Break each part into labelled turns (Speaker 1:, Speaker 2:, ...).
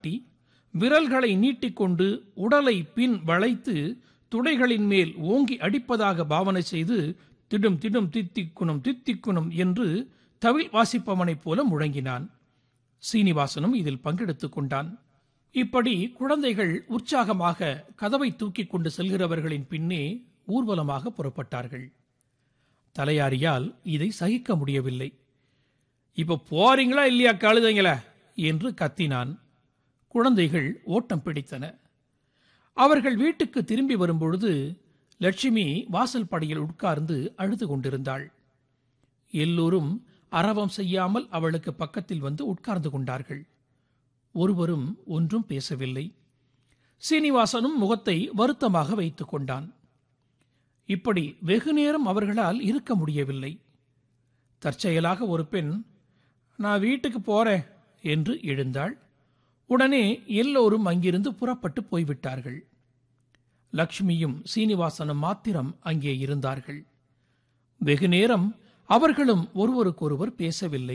Speaker 1: காட்டி விரல்களை நீட்டிக்கொண்டு உடலை பின் வளைத்து துடைகளின் மேல் ஓங்கி அடிப்பதாக பாவனை செய்து திடும் திடும் தித்திக்குணும் தித்திக்குணும் என்று தவில் வாசிப்பவனைப் போல முழங்கினான் சீனிவாசனும் இதில் பங்கெடுத்துக் கொண்டான் இப்படி குழந்தைகள் உற்சாகமாக கதவை தூக்கிக் கொண்டு செல்கிறவர்களின் பின்னே ஊர்வலமாக புறப்பட்டார்கள் தலையாரியால் இதை சகிக்க முடியவில்லை இப்ப போறீங்களா இல்லையா கழுதைங்கள என்று கத்தினான் குழந்தைகள் ஓட்டம் பிடித்தன அவர்கள் வீட்டுக்கு திரும்பி வரும்பொழுது லட்சுமி வாசல் படியில் உட்கார்ந்து அழுது கொண்டிருந்தாள் எல்லோரும் அரவம் செய்யாமல் அவளுக்கு பக்கத்தில் வந்து உட்கார்ந்து கொண்டார்கள் ஒருவரும் ஒன்றும் பேசவில்லை சீனிவாசனும் முகத்தை வருத்தமாக வைத்துக் கொண்டான் இப்படி வெகு நேரம் அவர்களால் இருக்க முடியவில்லை தற்செயலாக ஒரு பெண் நான் வீட்டுக்கு போறேன் என்று எழுந்தாள் உடனே எல்லோரும் அங்கிருந்து புறப்பட்டு போய்விட்டார்கள் லக்ஷ்மியும் சீனிவாசனும் மாத்திரம் அங்கே இருந்தார்கள் வெகு நேரம் அவர்களும் ஒருவருக்கொருவர் பேசவில்லை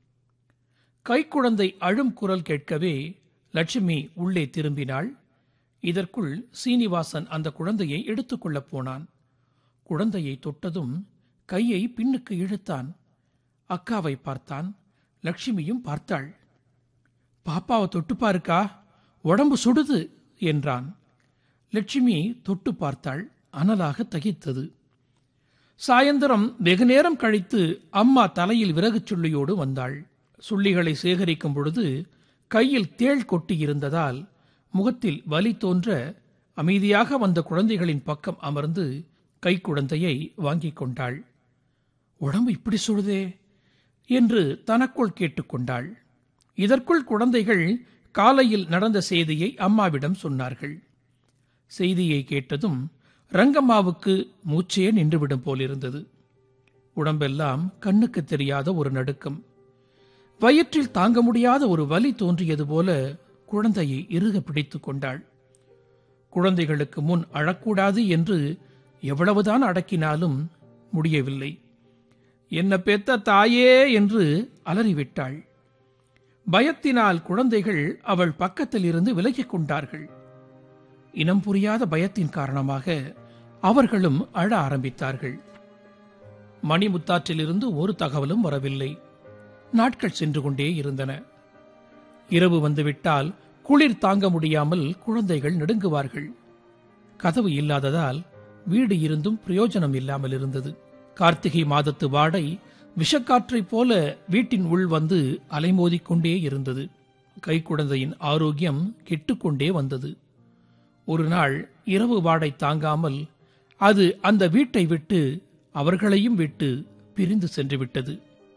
Speaker 1: கைக்குழந்தை அழும் குரல் கேட்கவே லட்சுமி உள்ளே திரும்பினாள் இதற்குள் சீனிவாசன் அந்த குழந்தையை எடுத்துக்கொள்ளப் போனான் குழந்தையை தொட்டதும் கையை பின்னுக்கு இழுத்தான் அக்காவை பார்த்தான் லட்சுமியும் பார்த்தாள் பாப்பாவை தொட்டு பாருக்கா உடம்பு சுடுது என்றான் லட்சுமி தொட்டு பார்த்தாள் அனலாக தகித்தது சாயந்தரம் வெகு நேரம் கழித்து அம்மா தலையில் விறகுச் சுள்ளியோடு வந்தாள் சுள்ளிகளை சேகரிக்கும் பொழுது கையில் தேள் கொட்டியிருந்ததால் முகத்தில் வலி தோன்ற அமைதியாக வந்த குழந்தைகளின் பக்கம் அமர்ந்து கைக்குழந்தையை வாங்கிக் கொண்டாள் உடம்பு இப்படி சுடுதே என்று தனக்குள் கேட்டுக்கொண்டாள் இதற்குள் குழந்தைகள் காலையில் நடந்த செய்தியை அம்மாவிடம் சொன்னார்கள் செய்தியை கேட்டதும் ரங்கம்மாவுக்கு மூச்சே நின்றுவிடும் போலிருந்தது உடம்பெல்லாம் கண்ணுக்கு தெரியாத ஒரு நடுக்கம் வயிற்றில் தாங்க முடியாத ஒரு வலி தோன்றியது போல குழந்தையை இறுக பிடித்துக் கொண்டாள் குழந்தைகளுக்கு முன் அழக்கூடாது என்று எவ்வளவுதான் அடக்கினாலும் முடியவில்லை என்ன பெத்த தாயே என்று அலறிவிட்டாள் பயத்தினால் குழந்தைகள் அவள் பக்கத்தில் இருந்து விலகிக் கொண்டார்கள் இனம் புரியாத பயத்தின் காரணமாக அவர்களும் அழ ஆரம்பித்தார்கள் மணிமுத்தாற்றிலிருந்து ஒரு தகவலும் வரவில்லை நாட்கள் சென்று கொண்டே இருந்தன இரவு வந்துவிட்டால் குளிர் தாங்க முடியாமல் குழந்தைகள் நடுங்குவார்கள் கதவு இல்லாததால் வீடு இருந்தும் பிரயோஜனம் இல்லாமல் இருந்தது கார்த்திகை மாதத்து வாடை விஷக்காற்றைப் போல வீட்டின் உள் வந்து அலைமோதிக் கொண்டே இருந்தது கைக்குழந்தையின் ஆரோக்கியம் கெட்டுக்கொண்டே வந்தது ஒரு நாள் இரவு வாடை தாங்காமல் அது அந்த வீட்டை விட்டு அவர்களையும் விட்டு பிரிந்து சென்று விட்டது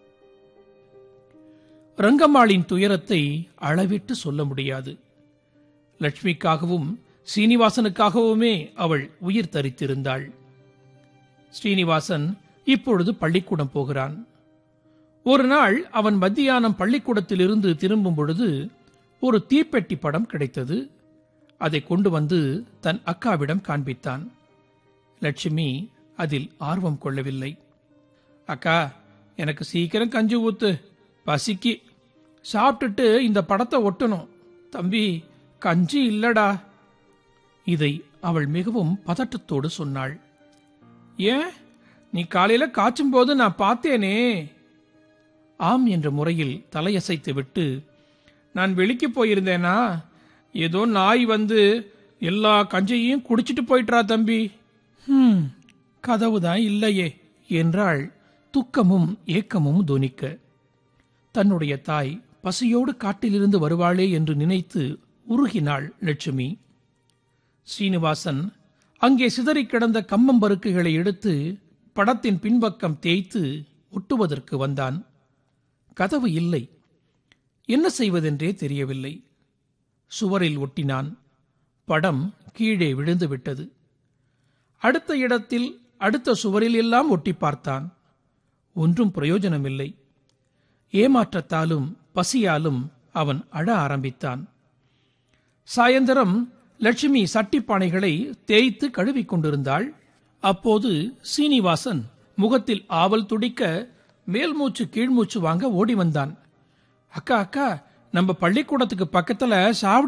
Speaker 1: ரங்கம்மாளின் துயரத்தை அளவிட்டு சொல்ல முடியாது லட்சுமிக்காகவும் சீனிவாசனுக்காகவுமே அவள் உயிர் தரித்திருந்தாள் ஸ்ரீனிவாசன் இப்பொழுது பள்ளிக்கூடம் போகிறான் ஒரு நாள் அவன் மத்தியானம் பள்ளிக்கூடத்திலிருந்து திரும்பும் பொழுது ஒரு தீப்பெட்டி படம் கிடைத்தது அதை கொண்டு வந்து தன் அக்காவிடம் காண்பித்தான் லட்சுமி அதில் ஆர்வம் கொள்ளவில்லை அக்கா எனக்கு சீக்கிரம் கஞ்சி ஊத்து பசிக்கு சாப்பிட்டுட்டு இந்த படத்தை ஒட்டணும் தம்பி கஞ்சி இல்லடா இதை அவள் மிகவும் பதட்டத்தோடு சொன்னாள் ஏன் நீ காலையில காய்ச்சும் போது நான் பார்த்தேனே ஆம் என்ற முறையில் தலையசைத்து விட்டு நான் வெளிக்கு போயிருந்தேனா ஏதோ நாய் வந்து எல்லா கஞ்சையும் குடிச்சிட்டு போயிட்டா தம்பி ஹம் கதவுதான் இல்லையே என்றாள் துக்கமும் ஏக்கமும் துணிக்க தன்னுடைய தாய் பசியோடு காட்டிலிருந்து வருவாளே என்று நினைத்து உருகினாள் லட்சுமி சீனிவாசன் அங்கே சிதறிக் கிடந்த கம்மம்பருக்குகளை எடுத்து படத்தின் பின்பக்கம் தேய்த்து ஒட்டுவதற்கு வந்தான் கதவு இல்லை என்ன செய்வதென்றே தெரியவில்லை சுவரில் ஒட்டினான் படம் கீழே விழுந்து விட்டது அடுத்த இடத்தில் அடுத்த சுவரில் எல்லாம் ஒட்டி பார்த்தான் ஒன்றும் பிரயோஜனமில்லை ஏமாற்றத்தாலும் பசியாலும் அவன் அழ ஆரம்பித்தான் சாயந்தரம் லட்சுமி சட்டிப்பானைகளை தேய்த்து கழுவிக் கொண்டிருந்தாள் அப்போது சீனிவாசன் முகத்தில் ஆவல் துடிக்க மேல் மூச்சு கீழ்மூச்சு வாங்க ஓடி வந்தான் அக்கா அக்கா நம்ம பள்ளிக்கூடத்துக்கு பக்கத்துல சாவடி